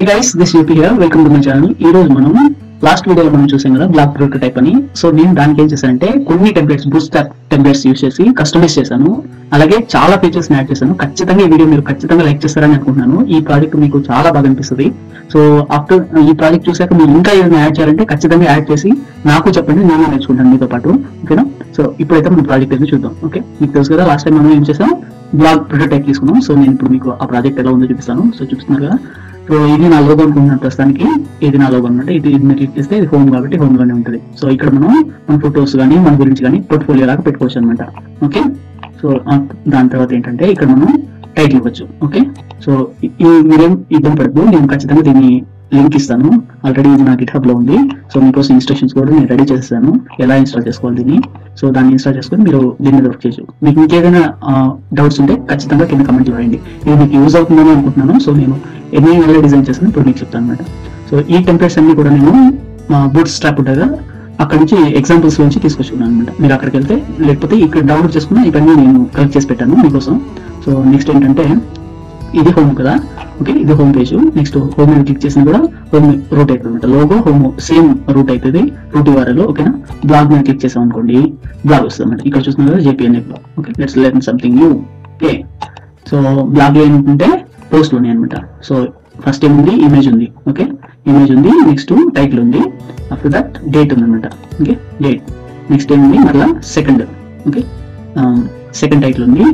guys this UP here welcome to my channel ఈ రోజు మనం లాస్ట్ వీడియోలో మనం చూసాం కదా బ్లాక్ ప్రోటో టైప్ అని సో నేను దానికి ఏం చేశానంటే కొన్ని టెంప్లెట్స్ బూస్ట్ టెంప్లెట్స్ యూస్ చేసి కస్టమైజ్ చేశాను అలాగే చాలా ఫీచర్స్ యాడ్ చేశాను ఖచ్చితంగా ఈ వీడియో మీరు ఖచ్చితంగా లైక్ చేస్తారని అనుకుంటున్నాను ఈ ప్రాజెక్ట్ మీకు చాలా బాగా అనిపిస్తుంది సో ఆఫ్టర్ ఈ ప్రాజెక్ట్ చూసాక మీరు ఇంకా ఏమైనా యాడ్ చేయాలంటే ఖచ్చితంగా యాడ్ చేసి నాకు చెప్పండి నేను నేర్చుకుంటాను మీతో పాటు ఓకేనా సో ఇప్పుడైతే మన ప్రాజెక్ట్ అయితే చూద్దాం ఓకే మీకు తెలుసు కదా లాస్ట్ టైం మనం ఏం చేసాం బ్లాగ్ ప్రోటోటైప్ తీసుకున్నాం సో నేను ఇప్పుడు మీకు ఆ ప్రాజెక్ట్ ఎలా ఉందో చూపిస్తాను సో చూపిస్తున్నారు కదా సో ఇది నా లోగో అనుకుంటున్నాను ప్రస్తుతానికి ఇది నా లోగో అనమాట ఇది ఇది మీరు క్లిక్ చేస్తే ఇది హోమ్ కాబట్టి హోమ్ లోనే ఉంటుంది సో ఇక్కడ మనం మన ఫొటోస్ కానీ మన గురించి కానీ పోర్ట్ఫోలియో లాగా పెట్టుకోవచ్చు అనమాట ఓకే సో ఆ, దాని తర్వాత ఏంటంటే ఇక్కడ మనం టైటిల్ ఇవ్వచ్చు ఓకే సో ఈ- ఈ మీరేం ఇబ్బంది పడద్దు నేను ఖచ్చితంగా దీన్ని లింక్ ఇస్తాను ఆల్రెడీ ఇది నా గిట్ హబ్ లో ఉంది సో మీకోసం ఇన్స్ట్రక్షన్స్ కూడా నేను రెడీ చేస్తాను ఎలా ఇన్స్టాల్ చేసుకోవాలి దీన్ని సో దాన్ని ఇన్స్టాల్ చేసుకొని మీరు దీని మీద వర్క్ చేయొచ్చు మీకు ఇంకేదైనా డౌట్స్ ఉంటే ఖచ్చితంగా కింద కమెంట్ చేయండి ఇది మీకు యూజ్ అవుతుందని అనుకుంటున్నాను సో నేను ఎన్ని నెలలు డిజైన్ చేస్తాను ఇప్పుడు మీకు చెప్తాను అనమాట సో ఈ టెంప్లెట్స్ అన్ని కూడా నేను బూట్ స్ట్రాప్ ఉంటుంది కదా అక్కడ నుంచి ఎగ్జాంపుల్స్ నుంచి తీసుకొచ్చుకున్నాను అనమాట మీరు అక్కడికి వెళ్తే లేకపోతే ఇక్కడ డౌన్లోడ్ చేసుకున్న ఇవన్నీ నేను కలెక్ట్ చేసి పెట్టాను మీకోసం సో నెక్స్ట్ ఏంటంటే ఇది హోమ్ కదా ఓకే ఇది హోమ్ పేజ్ నెక్స్ట్ హోమ్ మీద క్లిక్ చేసినా కూడా హోమ్ రూట్ అవుతుంది అనమాట లోగో హోమ్ సేమ్ రూట్ అవుతుంది రూట్ వారలో ఓకేనా బ్లాగ్ మీద క్లిక్ చేసాం అనుకోండి బ్లాగ్ వస్తుంది అనమాట ఇక్కడ చూస్తున్నారు కదా JPNA blog okay let's learn something new okay so blog లో ఏంటంటే పోస్ట్ ఉన్నాయి అనమాట సో ఫస్ట్ ఏముంది ఇమేజ్ ఉంది ఓకే ఇమేజ్ ఉంది నెక్స్ట్ టైటిల్ ఉంది ఆఫ్టర్ దట్ డేట్ ఉంది అనమాట ఓకే డేట్ నెక్స్ట్ ఏముంది మళ్ళీ సెకండ్ ఓకే సెకండ్ టైటిల్ ఉంది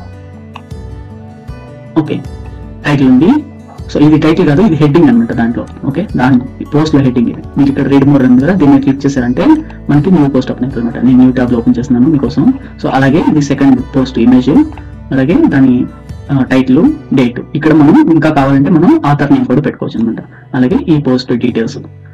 ఓకే టైటిల్ ఉంది సో ఇది టైటిల్ కాదు ఇది హెడ్డింగ్ అనమాట దాంట్లో ఓకే దాని పోస్ట్ లో హెడ్డింగ్ ఇది మీకు ఇక్కడ రీడ్ మోర్ ఉంది కదా దీన్ని క్లిక్ చేశారంటే మనకి న్యూ పోస్ట్ ఓపెన్ అవుతుంది అనమాట నేను న్యూ ట్యాబ్ లో ఓపెన్ చేస్తున్నాను మీకోసం సో అలాగే ఇది సెకండ్ పోస్ట్ ఇమేజ్ అలాగే దాని టైటిల్ డేట్ ఇక్కడ మనం ఇంకా కావాలంటే మనం ఆథర్ నేమ్ కూడా పెట్టుకోవచ్చు అనమాట అలాగే ఈ post details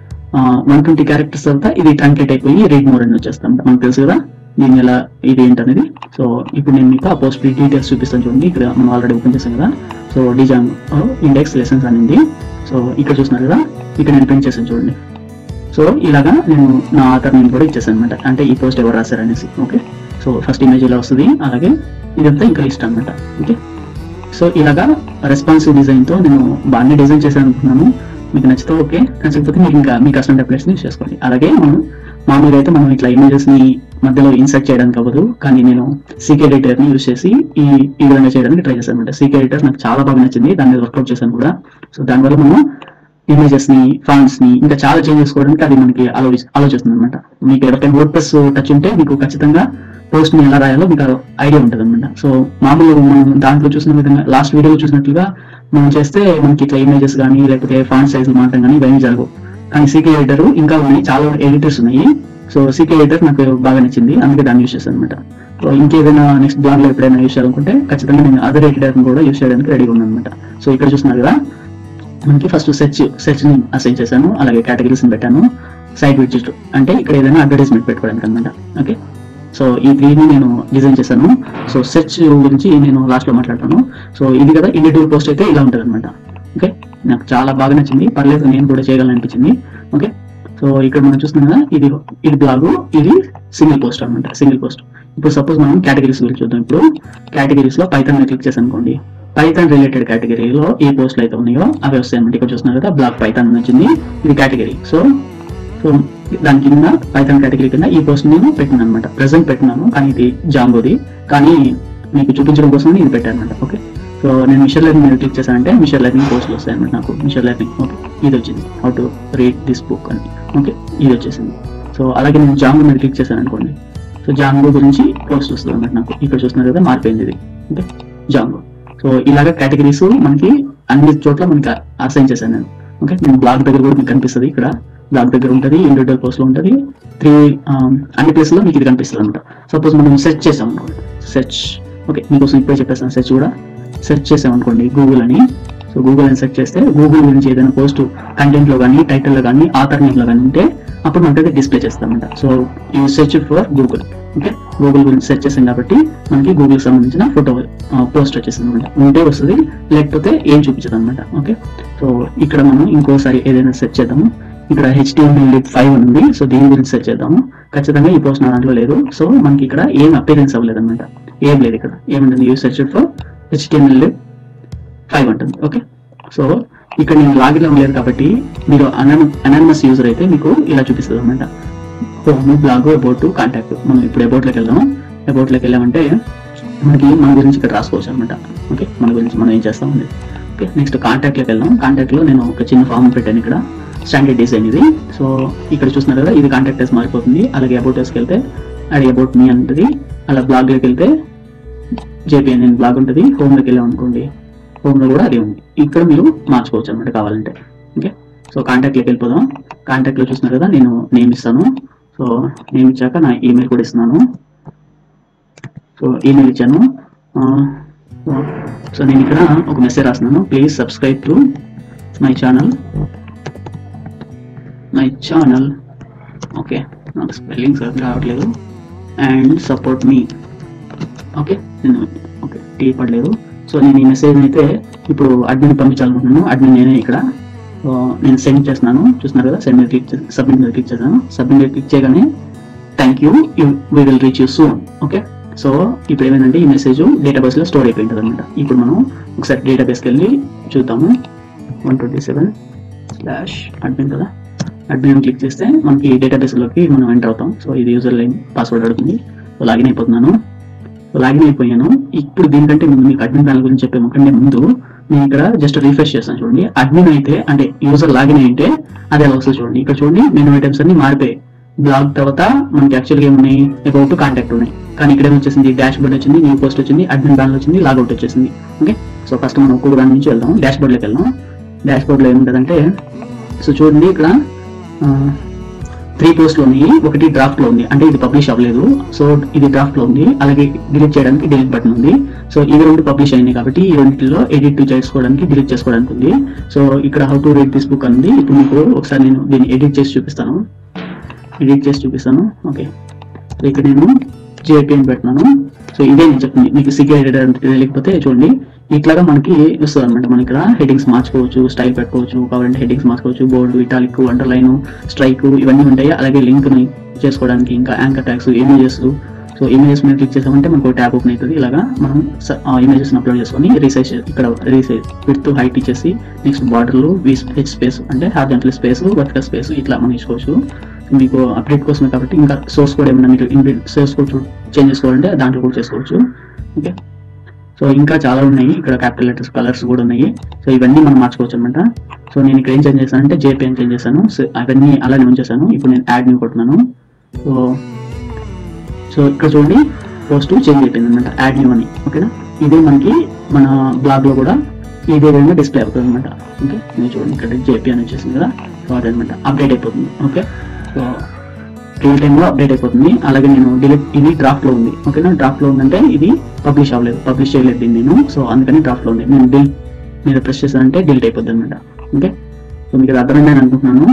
one twenty characters తర్వాత ఇది ట్రాన్స్లేట్ అయిపోయి రీడ్ మోర్ అని వచ్చేస్తాం మనకు తెలుసు కదా దీని ఎలా ఇది ఏంటనేది సో ఇప్పుడు నేను మీకు ఆ పోస్ట్ డీటెయిల్స్ చూపిస్తాను చూడండి ఇక్కడ మనం ఆల్రెడీ ఓపెన్ చేసాం కదా సో డిజైన్ ఇండెక్స్ లెసన్స్ అనేది సో ఇక్కడ చూస్తున్నారు కదా ఇక్కడ నేను ప్రింట్ చేశాను చూడండి సో ఇలాగా నేను నా ఆథర్ నేమ్ కూడా ఇచ్చేసాను అనమాట అంటే ఈ పోస్ట్ ఎవరు రాశారు అనేసి ఓకే సో ఫస్ట్ ఇమేజ్ ఇలా వస్తుంది అలాగే ఇదంతా ఇంకా లిస్ట్ అనమాట ఓకే సో ఇలాగా రెస్పాన్సివ్ డిజైన్ తో నేను బాగానే డిజైన్ చేశాను అనుకున్నాను మీకు నచ్చితే ఓకే నచ్చకపోతే మీరు ఇంకా మీ కస్టమర్ టెంప్లెట్స్ ని యూస్ చేసుకోండి అలాగే మనం మామూలుగా అయితే మనం ఇట్లా ఇమేజెస్ ని మధ్యలో ఇన్సర్ట్ చేయడానికి అవ్వదు కానీ నేను సీకే ఎడిటర్ ని యూస్ చేసి ఈ ఈ విధంగా చేయడానికి ట్రై చేశాను అనమాట సీకే ఎడిటర్ నాకు చాలా బాగా నచ్చింది దాని మీద వర్కౌట్ చేశాను కూడా సో దానివల్ల మనం ఇమేజెస్ ని ఫాంట్స్ ని ఇంకా చాలా చేంజ్ చేసుకోవడానికి అది మనకి అలో ఆలోచిస్తుంది అనమాట మీకు ఎవరికైనా వర్డ్ ప్లస్ టచ్ ఉంటే మీకు ఖచ్చితంగా పోస్ట్ ని ఎలా రాయాలో మీకు ఐడియా ఉంటుంది అనమాట సో మామూలుగా మనం దాంట్లో చూసిన విధంగా లాస్ట్ వీడియోలో చూసినట్లుగా మనం చేస్తే మనకి ఇట్లా ఇమేజెస్ కానీ లేకపోతే ఫాంట్ సైజ్ మాత్రం కానీ ఇవన్నీ జరగవు కానీ సీకే ఎడిటర్ ఇంకా ఉన్నాయి చాలా ఎడిటర్స్ ఉన్నాయి సో సీకే ఎడిటర్ నాకు బాగా నచ్చింది అందుకే దాన్ని యూస్ చేస్తాను అనమాట సో ఇంకేదైనా నెక్స్ట్ బ్లాగ్ లో ఎప్పుడైనా యూస్ చేయాలనుకుంటే ఖచ్చితంగా నేను అదర్ ఎడిటర్ కూడా యూస్ చేయడానికి రెడీగా ఉన్నాను అనమాట సో ఇక్కడ చూస్తున్నారు కదా మనకి ఫస్ట్ సెర్చ్ సెర్చ్ ని అసైన్ చేశాను అలాగే కేటగిరీస్ ని పెట్టాను సైట్ విడ్జెట్ అంటే ఇక్కడ ఏదైనా అడ్వర్టైజ్మెంట్ పెట్టుకోవడానికి అనమాట ఓకే సో ఈ త్రీని నేను డిజైన్ చేశాను సో సెర్చ్ గురించి నేను లాస్ట్ లో మాట్లాడతాను సో ఇది కదా ఇండివిజువల్ పోస్ట్ అయితే ఇలా ఉంటుంది అనమాట ఓకే నాకు చాలా బాగా నచ్చింది పర్లేదు నేను కూడా చేయగలను అనిపించింది ఓకే సో ఇక్కడ మనం చూస్తున్నాం కదా ఇది ఇది బ్లాగ్ ఇది సింగిల్ పోస్ట్ అనమాట సింగిల్ పోస్ట్ ఇప్పుడు సపోజ్ మనం కేటగిరీస్ గురించి చూద్దాం ఇప్పుడు కేటగిరీస్ లో పైథాన్ మీద క్లిక్ చేసి అనుకోండి పైథాన్ రిలేటెడ్ కేటగిరీలో ఏ పోస్టులు అయితే ఉన్నాయో అవి వస్తాయి అనమాట ఇక్కడ చూస్తున్నారు కదా బ్లాక్ పైథాన్ వచ్చింది ఇది కేటగిరీ సో సో దాని కింద పైథాన్ కేటగిరీ కింద ఈ పోస్ట్ నేను పెట్టినాను అనమాట ప్రెసెంట్ పెట్టినాను కానీ ఇది జాంగోది కానీ మీకు చూపించడం కోసం ఇది పెట్టాను అనమాట ఓకే సో నేను మిషన్ లెర్నింగ్ మీద క్లిక్ చేశానంటే మిషన్ లెర్నింగ్ పోస్టులు వస్తాయి అనమాట నాకు మిషన్ లెర్నింగ్ ఓకే ఇది వచ్చింది how to read this book అని ఓకే ఇది వచ్చేసింది సో అలాగే నేను జాంగో మీద క్లిక్ చేశాను అనుకోండి సో జాంగో గురించి పోస్ట్ వస్తుంది అనమాట నాకు ఇక్కడ చూస్తున్నారు కదా మారిపోయింది ఇది ఓకే జాంగో సో ఇలాగ కేటగిరీస్ మనకి అన్ని చోట్ల మనకి అసైన్ చేశాను నేను ఓకే నేను బ్లాగ్ దగ్గర కూడా మీకు కనిపిస్తుంది ఇక్కడ బ్లాగ్ దగ్గర ఉంటుంది ఇండివిజువల్ పోస్ట్ లో ఉంటుంది త్రీ అన్ని ప్లేస్ లో మీకు ఇది కనిపిస్తుంది అనమాట సపోజ్ మనం సెర్చ్ చేసాం అనుకోండి సెర్చ్ ఓకే మీకోసం ఇప్పుడే చెప్పేస్తాను సెర్చ్ కూడా సెర్చ్ చేసాం అనుకోండి గూగుల్ అని సో గూగుల్ అని సెర్చ్ చేస్తే గూగుల్ గురించి ఏదైనా పోస్ట్ కంటెంట్ లో కానీ టైటిల్ లో కానీ ఆథర్ నేమ్ లో కానీ ఉంటే అప్పుడు మనకి డిస్ప్లే చేస్తామంట సో ఈ search for Google okay Google గురించి సెర్చ్ చేసాం కాబట్టి మనకి గూగుల్ సంబంధించిన ఫోటో పోస్ట్ వచ్చేసింది అనమాట ఉంటే వస్తుంది లేకపోతే ఏం చూపించదు అనమాట ఓకే సో ఇక్కడ మనం ఇంకోసారి ఏదైనా సెర్చ్ చేద్దాము ఇక్కడ హెచ్టిఎంఎల్ లిప్ ఫైవ్ ఉంది సో దీని గురించి సెర్చ్ చేద్దాము ఖచ్చితంగా ఈ పోస్ట్ నా దాంట్లో లేదు సో మనకి ఇక్కడ ఏం అపీరెన్స్ అవ్వలేదు అనమాట ఏం లేదు ఇక్కడ ఏముంటుంది you search for HTML lip five ఉంటుంది ఓకే సో ఇక్కడ నేను లాగిన్ అవ్వలేదు కాబట్టి మీరు అనానమస్ యూజర్ అయితే మీకు ఇలా చూపిస్తుంది అనమాట హోమ్ బ్లాగ్ అబౌట్ కాంటాక్ట్ మనం ఇప్పుడు అబౌట్లోకి వెళ్దాం అబౌట్లోకి వెళ్ళామంటే మనకి మన గురించి ఇక్కడ రాసుకోవచ్చు అనమాట ఓకే మన గురించి మనం ఏం చేస్తాం ఉంది ఓకే నెక్స్ట్ కాంటాక్ట్లోకి వెళ్దాం కాంటాక్ట్లో నేను ఒక చిన్న ఫామ్ పెట్టాను ఇక్కడ స్టాండర్డ్ డిజైన్ ఇది సో ఇక్కడ చూస్తున్నారు కదా ఇది కాంటాక్ట్ ఎస్ మారిపోతుంది అలాగే అబౌట్ ఎస్కి వెళ్తే అది అబౌట్ మీ అంటది అలా బ్లాగ్లోకి వెళ్తే జేపీఎన్ నేను బ్లాగ్ ఉంటుంది హోమ్లోకి వెళ్ళాం అనుకోండి హోమ్లో కూడా అదే ఉంది ఇక్కడ మీరు మార్చుకోవచ్చు అనమాట కావాలంటే ఓకే సో కాంటాక్ట్లోకి వెళ్ళిపోదాం కాంటాక్ట్లో చూస్తున్నారు కదా నేను నేమ్ ఇస్తాను సో నేమ్ ఇచ్చాక నా ఈమెయిల్ కూడా ఇస్తున్నాను సో ఈమెయిల్ ఇచ్చాను ఆ, సో నేను ఇక్కడ ఒక మెసేజ్ రాస్తున్నాను please subscribe to my channel my channel okay నాకు స్పెల్లింగ్ సరిగ్గా రావట్లేదు అండ్ సపోర్ట్ మీ ఓకే నేను ఓకే టీ పడలేదు సో నేను ఈ మెసేజ్ అయితే ఇప్పుడు అడ్మిన్ పంపించాలనుకుంటున్నాను అడ్మిన్ నేనే ఇక్కడ సో నేను సెండ్ చేస్తున్నాను చూస్తున్నారు కదా సెండ్ మీద క్లిక్ సబ్మిట్ మీద క్లిక్ చేశాను సబ్మిట్ మీద క్లిక్ చేయగానే thank you you we will reach you soon okay so ఇప్పుడు ఏమైందంటే ఈ మెసేజ్ డేటాబేస్లో స్టోర్ అయిపోయి ఉంటుంది అనమాట ఇప్పుడు మనం ఒకసారి డేటాబేస్కి వెళ్ళి చూద్దాము one twenty seven slash admin కదా అడ్మిన్ క్లిక్ చేస్తే మనకి డేటాబేస్లోకి మనం ఎంటర్ అవుతాం సో ఇది యూజర్ లైన్ పాస్వర్డ్ అడుగుతుంది సో లాగిన్ అయిపోతున్నాను సో లాగిన్ అయిపోయాను ఇప్పుడు దీనికంటే ముందు మీకు అడ్మిన్ ప్యానల్ గురించి చెప్పే కంటే ముందు నేను ఇక్కడ జస్ట్ రిఫ్రెష్ చేస్తాను చూడండి అడ్మిన్ అయితే అంటే యూజర్ లాగిన్ అయితే అది ఎలా వస్తుంది చూడండి ఇక్కడ చూడండి మెనూ ఐటమ్స్ అన్ని మారిపోయాయి బ్లాగ్ తర్వాత మనకి యాక్చువల్గా ఏమున్నాయి అబౌట్ కాంటాక్ట్ ఉన్నాయి కానీ ఇక్కడ ఏమొచ్చేసింది డాష్ బోర్డ్ వచ్చింది న్యూ పోస్ట్ వచ్చింది అడ్మిన్ ప్యానల్ వచ్చింది లాగౌట్ వచ్చేసింది ఓకే సో ఫస్ట్ మనం ఒక్కొక్క దాని నుంచి వెళ్దాం డాష్ బోర్డ్లోకి వెళ్దాం డాష్ బోర్డ్లో ఏముంటుందంటే సో చూడండి ఇక్కడ త్రీ పోస్ట్లు ఉన్నాయి ఒకటి డ్రాఫ్ట్ లో ఉంది అంటే ఇది పబ్లిష్ అవ్వలేదు సో ఇది డ్రాఫ్ట్ లో ఉంది అలాగే డిలీట్ చేయడానికి డిలీట్ బటన్ ఉంది సో ఇవి రెండు పబ్లిష్ అయినాయి కాబట్టి ఈ రెండింటిలో ఎడిట్ చేసుకోవడానికి డిలీట్ చేసుకోవడానికి ఉంది సో ఇక్కడ how to read this book అంది ఇప్పుడు మీకు ఒకసారి నేను దీన్ని ఎడిట్ చేసి చూపిస్తాను ఎడిట్ చేసి చూపిస్తాను ఓకే సో ఇక్కడ నేను జేపీ అని పెట్టినాను సో ఇదే నేను చెప్తుంది మీకు సీక్రెట్ ఎడిటర్ లేకపోతే చూడండి ఇట్లాగా మనకి వస్తుంది అనమాట మన ఇక్కడ హెడ్డింగ్స్ మార్చుకోవచ్చు స్టైల్ పెట్టుకోవచ్చు కావాలంటే హెడ్డింగ్స్ మార్చుకోవచ్చు బోర్డు ఇటాలిక్ అండర్లైన్ స్ట్రైక్ ఇవన్నీ ఉంటాయి అలాగే లింక్ ని చేసుకోవడానికి ఇంకా anchor tags images so images మీద క్లిక్ చేసామంటే మనకు ట్యాబ్ ఓపెన్ అవుతుంది ఇలాగా మనం ఆ ఇమేజెస్ అప్లోడ్ చేసుకొని రీసైజ్ ఇక్కడ రీసైజ్ విత్ హైట్ ఇచ్చేసి నెక్స్ట్ బార్డర్లు హెచ్ స్పేస్ అంటే హార్జెంటల్ స్పేస్ వర్టికల్ స్పేస్ ఇట్లా మనం ఇచ్చుకోవచ్చు మీకు అప్డేట్ కోసమే కాబట్టి ఇంకా సోర్స్ కూడా ఏమైనా మీరు ఇన్బిల్ట్ సోర్స్ కూడా చేంజ్ చేసుకోవాలంటే దాంట్లో కూడా చేసుకోవచ్చు ఓకే సో ఇంకా చాలా ఉన్నాయి ఇక్కడ క్యాపిటల్ లెటర్స్ కలర్స్ కూడా ఉన్నాయి సో ఇవన్నీ మనం మార్చుకోవచ్చు అనమాట సో నేను ఇక్కడ ఏం చేంజ్ చేశానంటే జేపీ అని చేంజ్ చేశాను సో అవన్నీ అలానే ఉంచేసాను ఇప్పుడు నేను యాడ్ ని కొట్టున్నాను సో సో ఇక్కడ చూడండి పోస్ట్ చేంజ్ అయిపోయింది అనమాట యాడ్ న్యూ అని ఓకేనా ఇదే మనకి మన బ్లాగ్ లో కూడా ఇదే విధంగా డిస్ప్లే అవుతుంది అనమాట ఓకే నేను చూడండి ఇక్కడ జేపీ అని వచ్చేసింది కదా సో అదనమాట అప్డేట్ అయిపోతుంది ఓకే సో రియల్ టైంలో అప్డేట్ అయిపోతుంది అలాగే నేను డిలీట్ ఇది డ్రాఫ్ట్ లో ఉంది ఓకేనా డ్రాఫ్ట్ లో ఉందంటే ఇది పబ్లిష్ అవ్వలేదు పబ్లిష్ చేయలేదు దీన్ని నేను సో అందుకని డ్రాఫ్ట్ లో ఉంది నేను డిల్ మీద ప్రెస్ చేశానంటే డిలీట్ అయిపోద్ది అనమాట ఓకే సో మీకు ఇది అర్థమైంది అని అనుకుంటున్నాను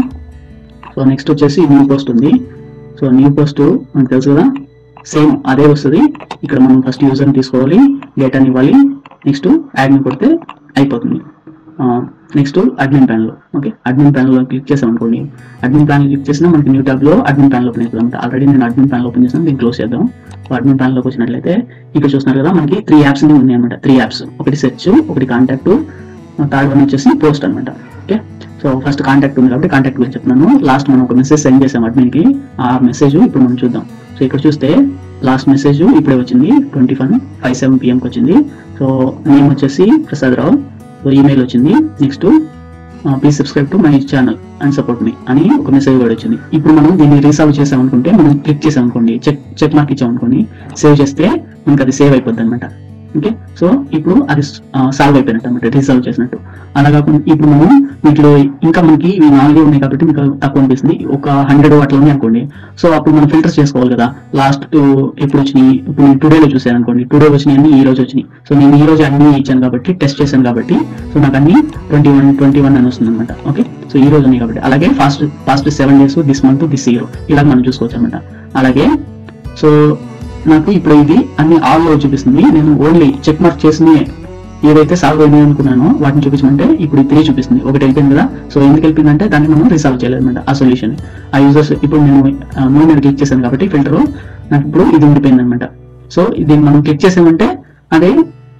సో నెక్స్ట్ వచ్చేసి న్యూ పోస్ట్ ఉంది సో న్యూ పోస్ట్ మనకు తెలుసు కదా సేమ్ అదే వస్తుంది ఇక్కడ మనం ఫస్ట్ యూజర్ని తీసుకోవాలి డేటాని ఇవ్వాలి నెక్స్ట్ యాడ్ని కొడితే అయిపోతుంది next admin panel okay admin panel click చేసాం అనుకోండి అడ్మిన్ ప్యానల్ క్లిక్ చేసినా మనకి న్యూ ట్యాబ్ లో అడ్మిన్ ప్యానల్ ఓపెన్ అవుతుంది అనమాట ఆల్రెడీ నేను అడ్మిన్ ప్యానల్ ఓపెన్ చేసాను దీన్ని క్లోజ్ చేద్దాం సో అడ్మిన్ ప్యానల్ లోకి వచ్చినట్లయితే ఇక్కడ చూస్తున్నారు కదా మనకి త్రీ యాప్స్ ఉన్నాయి అనమాట త్రీ యాప్స్ ఒకటి సెర్చ్ ఒకటి కాంటాక్ట్ థర్డ్ వన్ వచ్చేసి పోస్ట్ అనమాట ఓకే సో ఫస్ట్ కాంటాక్ట్ ఉంది కాబట్టి కాంటాక్ట్ గురించి చెప్తున్నాను లాస్ట్ మనం ఒక మెసేజ్ సెండ్ చేసాం అడ్మిన్ కి ఆ మెసేజ్ ఇప్పుడు మనం చూద్దాం సో ఇక్కడ చూస్తే లాస్ట్ మెసేజ్ ఇప్పుడే వచ్చింది ట్వంటీ వన్ ఫైవ్ సెవెన్ పిఎంకి వచ్చింది సో నేమ్ వచ్చేసి ప్రసాద్ రావు సో ఈమెయిల్ వచ్చింది next please subscribe to my channel and support me అని ఒక మెసేజ్ కూడా వచ్చింది ఇప్పుడు మనం దీన్ని రీసాల్వ్ చేసాం అనుకుంటే మనం క్లిక్ చేసాం అనుకోండి చెక్ చెక్ మార్క్ ఇచ్చాం అనుకోండి సేవ్ చేస్తే మనకి అది సేవ్ అయిపోద్ది అనమాట ఓకే సో ఇప్పుడు అది సాల్వ్ అయిపోయినట్టు అనమాట రీసాల్వ్ చేసినట్టు అలా కాకుండా ఇప్పుడు మనం వీటిలో ఇంకా మనకి ఇవి నాలుగే ఉన్నాయి కాబట్టి మీకు తక్కువ అనిపిస్తుంది ఒక హండ్రెడ్ అట్లా ఉన్నాయి అనుకోండి సో అప్పుడు మనం ఫిల్టర్స్ చేసుకోవాలి కదా లాస్ట్ ఎప్పుడు వచ్చినాయి ఇప్పుడు నేను టుడేలో చూసాను అనుకోండి టుడే వచ్చినాయి అన్ని ఈ రోజు వచ్చినాయి సో నేను ఈ రోజు అన్ని ఇచ్చాను కాబట్టి టెస్ట్ చేశాను కాబట్టి సో నాకు అన్ని ట్వంటీ వన్ ట్వంటీ వన్ అని వస్తుంది అనమాట ఓకే సో ఈ రోజు ఉన్నాయి కాబట్టి అలాగే fast fast seven days this month this year ఇలా మనం చూసుకోవచ్చు అనమాట అలాగే సో నాకు ఇప్పుడు ఇది అన్ని ఆల్ లో చూపిస్తుంది నేను ఓన్లీ చెక్ మార్క్ చేసిన ఏదైతే సాల్వ్ అయినాయి అనుకున్నానో వాటిని చూపించమంటే ఇప్పుడు త్రీ చూపిస్తుంది ఒకటి వెళ్ళిపోయింది కదా సో ఎందుకు వెళ్ళిపోయిందంటే దాన్ని మనం రిసాల్వ్ చేయలేదన్నమాట ఆ సొల్యూషన్ ఆ యూజర్స్ ఇప్పుడు నేను మూవ్ మీద క్లిక్ చేశాను కాబట్టి ఫిల్టర్ నాకు ఇప్పుడు ఇది ఉండిపోయింది అనమాట సో దీన్ని మనం క్లిక్ చేసామంటే అదే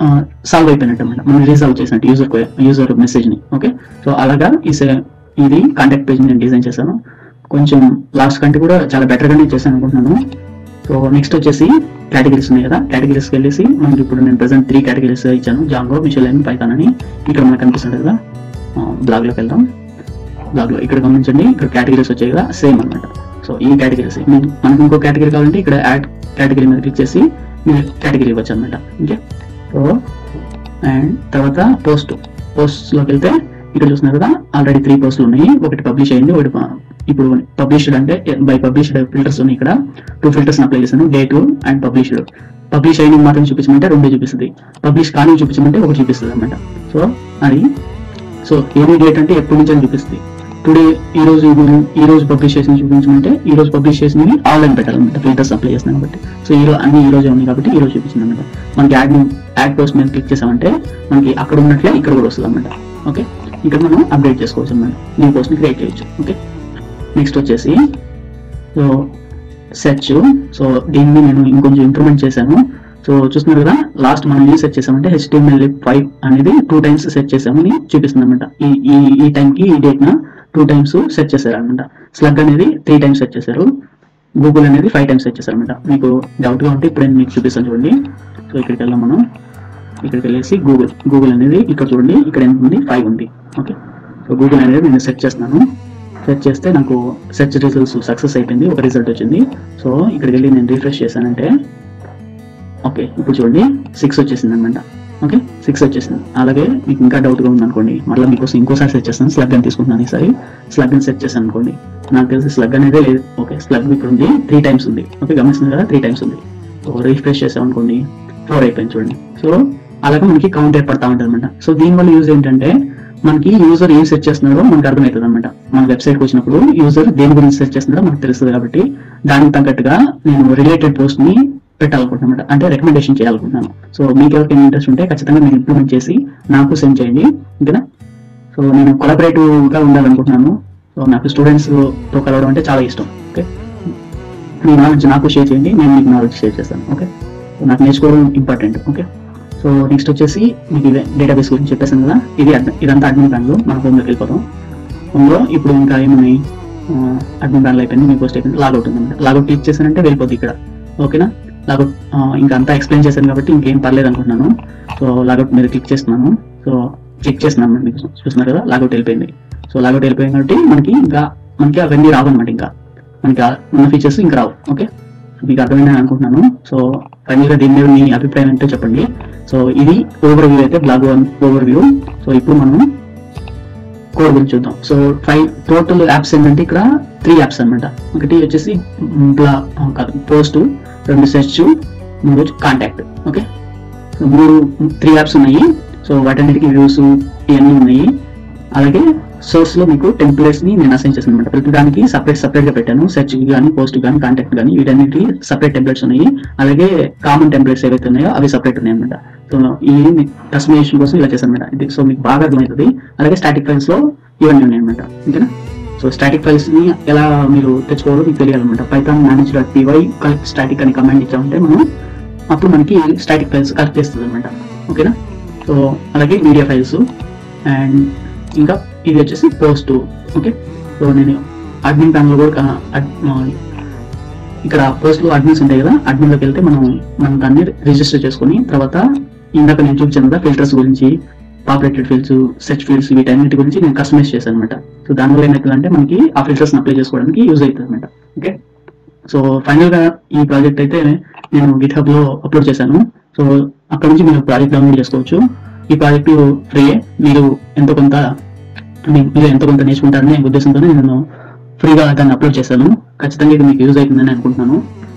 సాల్వ్ అయిపోయినట్టు అనమాట మనం రీసాల్వ్ చేసినట్టు యూజర్ యూజర్ మెసేజ్ ని ఓకే సో అలాగా ఈ se- ఇది కాంటాక్ట్ పేజ్ నేను డిజైన్ చేశాను కొంచెం లాస్ట్ కంటే కూడా చాలా better గానే చేశాను అనుకుంటున్నాను సో నెక్స్ట్ వచ్చేసి కేటగిరీస్ ఉన్నాయి కదా కేటగిరీస్కి వెళ్ళేసి మనకి ఇప్పుడు నేను ప్రెసెంట్ త్రీ కేటగిరీస్ ఇచ్చాను జాంగో మిషల్ అండ్ పైథాన్ అని ఇక్కడ మనకు కనిపిస్తుంది కదా బ్లాగ్ లోకి వెళ్దాం బ్లాగ్ లో ఇక్కడ గమనించండి ఇక్కడ కేటగిరీస్ వచ్చాయి కదా సేమ్ అన్నమాట సో ఈ కేటగిరీస్ మనకి ఇంకో కేటగిరీ కావాలంటే ఇక్కడ యాడ్ కేటగిరీ మీద క్లిక్ చేసి మీరు కేటగిరీ ఇవ్వచ్చు అనమాట ఓకే సో అండ్ తర్వాత పోస్ట్ పోస్ట్ లోకి వెళ్తే ఇక్కడ చూస్తున్నారు కదా ఆల్రెడీ త్రీ పోస్టులు ఉన్నాయి ఒకటి పబ్లిష్ అయింది ఒకటి ప- ఇప్పుడు పబ్లిష్డ్ అంటే బై పబ్లిష్డ్ ఫిల్టర్స్ ఉన్నాయి ఇక్కడ టూ ఫిల్టర్స్ అప్లై చేశాను డేట్ అండ్ పబ్లిష్డ్ పబ్లిష్ అయిన మాత్రం చూపించమంటే రెండు చూపిస్తుంది పబ్లిష్ కానీ చూపించమంటే ఒకటి చూపిస్తుంది అనమాట సో అది సో ఏది డేట్ అంటే ఎప్పటి నుంచి అని చూపిస్తుంది టుడే ఈ రోజు ఇది ఈ రోజు పబ్లిష్ చేసిన చూపించమంటే ఈ రోజు పబ్లిష్ చేసినవి ఆన్లైన్ పెట్టాలన్నమాట ఫిల్టర్స్ అప్లై చేస్తున్నాను కాబట్టి సో ఈ రోజు అన్ని ఈ రోజే ఉన్నాయి కాబట్టి ఈ రోజు చూపించింది అనమాట మనకి యాడ్ యాడ్ పోస్ట్ మీద క్లిక్ చేసామంటే మనకి అక్కడ ఉన్నట్లే ఇక్కడ కూడా వస్తుంది అనమాట ఓకే ఇక్కడ మనం అప్డేట్ చేసుకోవచ్చు అనమాట న్యూ పోస్ట్ ని క్రియేట్ చేయొచ్చు ఓకే నెక్స్ట్ వచ్చేసి సో సెర్చ్ సో దీన్ని నేను ఇంకొంచెం ఇంప్రూవ్మెంట్ చేశాను సో చూస్తున్నారు కదా లాస్ట్ మనం ఏం సెర్చ్ చేసామంటే హెచ్టిఎంఎల్ ఫైవ్ అనేది టూ టైమ్స్ సెర్చ్ చేసామని చూపిస్తుంది అనమాట ఈ ఈ ఈ టైంకి ఈ డేట్ న టూ టైమ్స్ సెర్చ్ చేశారు అనమాట స్లగ్ అనేది త్రీ టైమ్స్ సెర్చ్ చేశారు గూగుల్ అనేది ఫైవ్ టైమ్స్ సెర్చ్ చేశారు అనమాట మీకు డౌట్ గా ఉంటే ఇప్పుడు నేను మీకు చూపిస్తాను చూడండి సో ఇక్కడికి వెళ్దాం మనం ఇక్కడికి వెళ్ళేసి గూగుల్ గూగుల్ అనేది ఇక్కడ చూడండి ఇక్కడ ఎంత ఉంది ఫైవ్ ఉంది ఓకే సో గూగుల్ అనేది నేను సెర్చ్ చేస్తున్నాను సెర్చ్ చేస్తే నాకు సెర్చ్ రిజల్ట్స్ సక్సెస్ అయిపోయింది ఒక రిజల్ట్ వచ్చింది సో ఇక్కడికి వెళ్ళి నేను రిఫ్రెష్ చేశానంటే ఓకే ఇప్పుడు చూడండి సిక్స్ వచ్చేసింది అనమాట ఓకే సిక్స్ వచ్చేసింది అలాగే మీకు ఇంకా డౌట్గా ఉంది అనుకోండి మళ్ళీ మీకోసం ఇంకోసారి సెర్చ్ చేస్తాను స్లగ్ అని తీసుకుంటున్నాను ఈసారి స్లగ్ అని సెర్చ్ చేశాను అనుకోండి నాకు తెలిసి స్లగ్ అనేదే లేదు ఓకే స్లగ్ ఇప్పుడు ఉంది త్రీ టైమ్స్ ఉంది ఓకే గమనిస్తుంది కదా త్రీ టైమ్స్ ఉంది సో రిఫ్రెష్ చేసాం అనుకోండి ఫోర్ అయిపోయింది చూడండి సో అలాగే మనకి కౌంట్ ఏర్పడతా ఉంటుంది అనమాట సో దీనివల్ల యూజ్ ఏంటంటే మనకి యూజర్ ఏం సెర్చ్ చేస్తున్నాడో మనకు అర్థమవుతుంది అనమాట మన వెబ్సైట్ కి వచ్చినప్పుడు యూజర్ దేని గురించి సెర్చ్ చేస్తున్నాడో మనకు తెలుస్తుంది కాబట్టి దానికి తగ్గట్టుగా నేను రిలేటెడ్ పోస్ట్ ని పెట్టాలనుకుంటున్నాను అంటే రికమెండేషన్ చేయాలనుకుంటున్నాను సో మీకు ఎవరికైనా ఇంట్రెస్ట్ ఉంటే ఖచ్చితంగా మీరు ఇంప్లిమెంట్ చేసి నాకు సెండ్ చేయండి ఓకేనా సో నేను కొలబరేటివ్ గా ఉండాలనుకుంటున్నాను సో నాకు స్టూడెంట్స్ తో కలవడం అంటే చాలా ఇష్టం ఓకే మీ నాలెడ్జ్ నాకు షేర్ చేయండి నేను మీకు నాలెడ్జ్ షేర్ చేస్తాను ఓకే సో నాకు నేర్చుకోవడం ఇంపార్టెంట్ ఓకే సో నెక్స్ట్ వచ్చేసి మీకు ఇదే డేటాబేస్ గురించి చెప్పేసాను కదా ఇది admin- ఇదంతా అడ్మిన్ ప్యాన్లో మన హోమ్లోకి వెళ్ళిపోతాం హోమ్లో ఇప్పుడు ఇంకా ఏమున్నాయి అడ్మిన్ ప్యాన్లో అయిపోయింది మీ పోస్ట్ అయిపోయింది లాగౌట్ ఉందన్నమాట లాగౌట్ క్లిక్ చేశానంటే వెళ్ళిపోద్ది ఇక్కడ ఓకేనా లాగౌట్ ఇంకా అంతా ఎక్స్ప్లెయిన్ చేశాను కాబట్టి ఇంకేం పర్లేదు అనుకుంటున్నాను సో లాగౌట్ మీద క్లిక్ చేస్తున్నాను సో చెక్ చేస్తున్నాను మీకు చూస్తున్నారు కదా లాగౌట్ వెళ్ళిపోయింది సో లాగౌట్ వెళ్ళిపోయింది కాబట్టి మనకి ఇంకా మనకి అవన్నీ రావన్నమాట ఇంకా మనకి ఆ ఉన్న ఫీచర్స్ ఇంకా రావు ఓకే మీకు అర్థమైందని అనుకుంటున్నాను సో ఫైనల్ గా దీని మీద మీ అభిప్రాయం ఏంటో చెప్పండి సో ఇది ఓవర్ వ్యూ అయితే బ్లాగ్ ఓవర్ వ్యూ సో ఇప్పుడు మనం కోడ్ గురించి చూద్దాం సో ఫైవ్ టోటల్ యాప్స్ ఏంటంటే ఇక్కడ త్రీ యాప్స్ అన్నమాట ఒకటి వచ్చేసి బ్లా కాదు పోస్ట్ రెండు సెర్చ్ మూడు కాంటాక్ట్ ఓకే సో మూడు త్రీ యాప్స్ ఉన్నాయి సో వాటన్నిటికి వ్యూస్ ఇవన్నీ ఉన్నాయి అలాగే సోర్స్ లో మీకు టెంప్లెట్స్ ని నేను అసైన్ చేశాను అనమాట ప్రతి దానికి సపరేట్ సపరేట్ గా పెట్టాను సెర్చ్ కానీ పోస్ట్ కానీ కాంటాక్ట్ కానీ వీటన్నిటికి సపరేట్ టెంప్లెట్స్ ఉన్నాయి అలాగే కామన్ టెంప్లెట్స్ ఏవైతే ఉన్నాయో అవి సపరేట్ ఉన్నాయి అనమాట సో ఈ కస్టమైజేషన్ కోసం ఇలా చేశాను అనమాట ఇది సో మీకు బాగా అర్థమవుతుంది అలాగే స్టాటిక్ ఫైల్స్ లో ఇవన్నీ ఉన్నాయి అనమాట ఓకేనా సో స్టాటిక్ ఫైల్స్ ని ఎలా మీరు తెచ్చుకోవాలో మీకు తెలియాలన్నమాట Python manage dot PY collect static అని కమాండ్ ఇచ్చామంటే మనం అప్పుడు మనకి స్టాటిక్ ఫైల్స్ కలెక్ట్ చేస్తుంది అనమాట ఓకేనా సో అలాగే మీడియా ఫైల్స్ అండ్ ఇంకా ఇది వచ్చేసి పోస్ట్ ఓకే సో నేను అడ్మిన్ ప్యానల్ కూడా కా- అడ్- ఆ, ఇక్కడ పోస్ట్ లో అడ్మిన్స్ ఉంటాయి కదా అడ్మిన్ లోకి వెళ్తే మనం మనం దాన్ని రిజిస్టర్ చేసుకొని తర్వాత ఇందాక నేను చూపించాను కదా ఫిల్టర్స్ గురించి పాపులేటెడ్ ఫీల్డ్స్ సెర్చ్ ఫీల్డ్స్ వీటన్నిటి గురించి నేను కస్టమైజ్ చేశాను అనమాట సో దానివల్ల ఏమవుతుందంటే మనకి ఆ ఫిల్టర్స్ అప్లై చేసుకోవడానికి యూజ్ అవుతుంది అనమాట ఓకే సో ఫైనల్ గా ఈ ప్రాజెక్ట్ అయితే నేను గిట్ హబ్ లో అప్లోడ్ చేశాను సో అక్కడ నుంచి మీరు ప్రాజెక్ట్ డౌన్లోడ్ చేసుకోవచ్చు ఈ ప్రాజెక్ట్ ఫ్రీ మీరు ఎంతో కొంత మీ- మీరు ఎంతో కొంత నేర్చుకుంటారనే ఉద్దేశంతో నేను ఫ్రీగా దాన్ని అప్లోడ్ చేశాను ఖచ్చితంగా ఇది మీకు యూజ్ అవుతుందని అనుకుంటున్నాను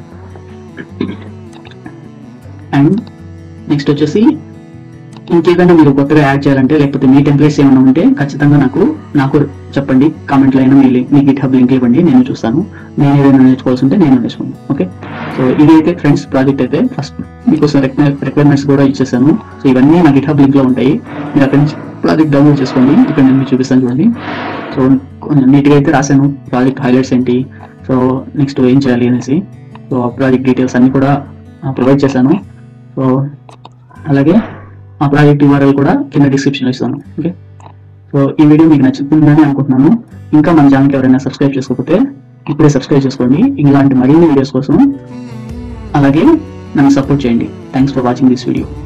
అండ్ నెక్స్ట్ వచ్చేసి ఇంకేదైనా మీరు కొత్తగా యాడ్ చేయాలంటే లేకపోతే మీ టెంప్లెట్స్ ఏమైనా ఉంటే ఖచ్చితంగా నాకు నాకు చెప్పండి కామెంట్లో అయినా మీ లి- మీ గిట్ హబ్ లింక్ ఇవ్వండి నేను చూస్తాను నేను ఏదైనా నేర్చుకోవాల్సి ఉంటే నేను నేర్చుకుంటాను ఓకే సో ఇది అయితే ఫ్రెండ్స్ ప్రాజెక్ట్ అయితే ఫస్ట్ మీకోసం రిక్వైర్మెంట్స్ కూడా ఇచ్చేసాను సో ఇవన్నీ నా గిట్ హబ్ లింక్ లో ఉంటాయి మీరు అక్కడి నుంచి ప్రాజెక్ట్ డౌన్లోడ్ చేసుకోండి ఇక్కడ నేను మీకు చూపిస్తాను చూడండి సో కొంచెం నీట్గా అయితే రాశాను ప్రాజెక్ట్ హైలైట్స్ ఏంటి సో నెక్స్ట్ ఏం చేయాలి అనేసి సో ప్రాజెక్ట్ డీటెయిల్స్ అన్ని కూడా ప్రొవైడ్ చేశాను సో అలాగే ఆ ప్రాజెక్ట్ యూఆర్ఎల్ కూడా కింద డిస్క్రిప్షన్లో ఇస్తాను ఓకే సో ఈ వీడియో మీకు నచ్చుతుందని అనుకుంటున్నాను ఇంకా మన ఛానల్కి ఎవరైనా సబ్స్క్రైబ్ చేసుకోకపోతే ఇప్పుడే సబ్స్క్రైబ్ చేసుకోండి ఇలాంటి మరిన్ని వీడియోస్ కోసం అలాగే నన్ను సపోర్ట్ చేయండి thanks for watching this video